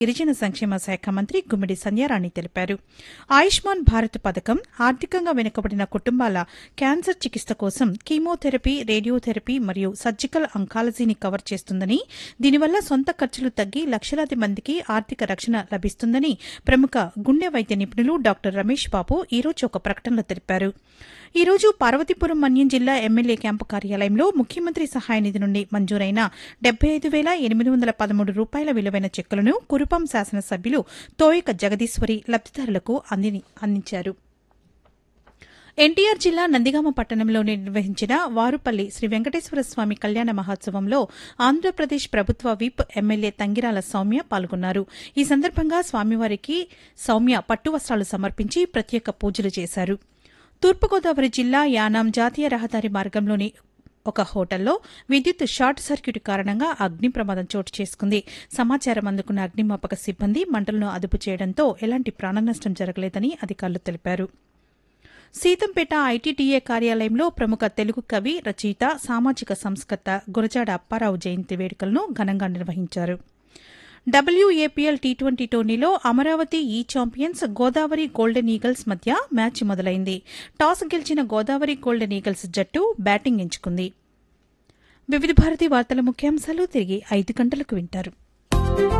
గిరిజన సంక్షేమ శాఖ మంత్రి గుమ్మిడి సంధ్యారాణి తెలిపారు ఆయుష్మాన్ భారత్ పథకం ఆర్థికంగా వెనుకబడిన కుటుంబాల క్యాన్సర్ చికిత్స కోసం కీమోథెరపీ రేడియోథెరపీ మరియు సర్జికల్ అంకాలజీని కవర్ చేస్తుందని దీనివల్ల సొంత ఖర్చులు తగ్గి లక్షలాది మందికి ఆర్థిక రక్షణ లభిస్తుందని ప్రముఖ గుండె వైద్య నిపుణులు డాక్టర్ రమేష్ బాబు ఈరోజు ఒక ప్రకటనలో తెలిపారు ఈ రోజు పార్వతీపురం మన్యం జిల్లా ఎమ్మెల్యే క్యాంపు కార్యాలయంలో ముఖ్యమంత్రి సహాయ నిధి నుండి మంజూరైన డెబ్బై ఐదు వేల ఎనిమిది వందల పదమూడు రూపాయల విలువైన చెక్కులను కురుపం శాసనసభ్యులు తోయక జగదీశ్వరి లబ్దిదారులకు అందిని- అందించారు ఎన్టీఆర్ జిల్లా నందిగామ పట్టణంలో నిర్వహించిన వారుపల్లి శ్రీ వెంకటేశ్వర స్వామి కళ్యాణ మహోత్సవంలో ఆంధ్రప్రదేశ్ ప్రభుత్వ విప్ ఎమ్మెల్యే తంగిరాల సౌమ్య పాల్గొన్నారు ఈ సందర్భంగా స్వామివారికి సౌమ్య పట్టు వస్త్రాలు సమర్పించి ప్రత్యేక పూజలు చేశారు తూర్పుగోదావరి జిల్లా యానాం జాతీయ రహదారి మార్గంలోని ఒక హోటల్లో విద్యుత్ షార్ట్ సర్క్యూట్ కారణంగా అగ్ని ప్రమాదం చోటు చేసుకుంది సమాచారం అందుకున్న అగ్నిమాపక సిబ్బంది మంటలను అదుపు చేయడంతో ఎలాంటి ప్రాణనష్టం జరగలేదని అధికారులు తెలిపారు సీతంపేట ఐటీడీఏ కార్యాలయంలో ప్రముఖ తెలుగు కవి రచయిత సామాజిక సంస్కర్త గురజాడ అప్పారావు జయంతి వేడుకలను ఘనంగా నిర్వహించారు డబ్ల్యూఏపీఎల్ టీ ట్వంటీ టోర్నీలో అమరావతి ఈ ఛాంపియన్స్ గోదావరి గోల్డెన్ ఈగల్స్ మధ్య మ్యాచ్ మొదలైంది టాస్ గెలిచిన గోదావరి గోల్డెన్ ఈగల్స్ జట్టు బ్యాటింగ్ ఎంచుకుంది వివిధ భారతి వార్తల ముఖ్యాంశాలు తిరిగి ఐదు గంటలకు వింటారు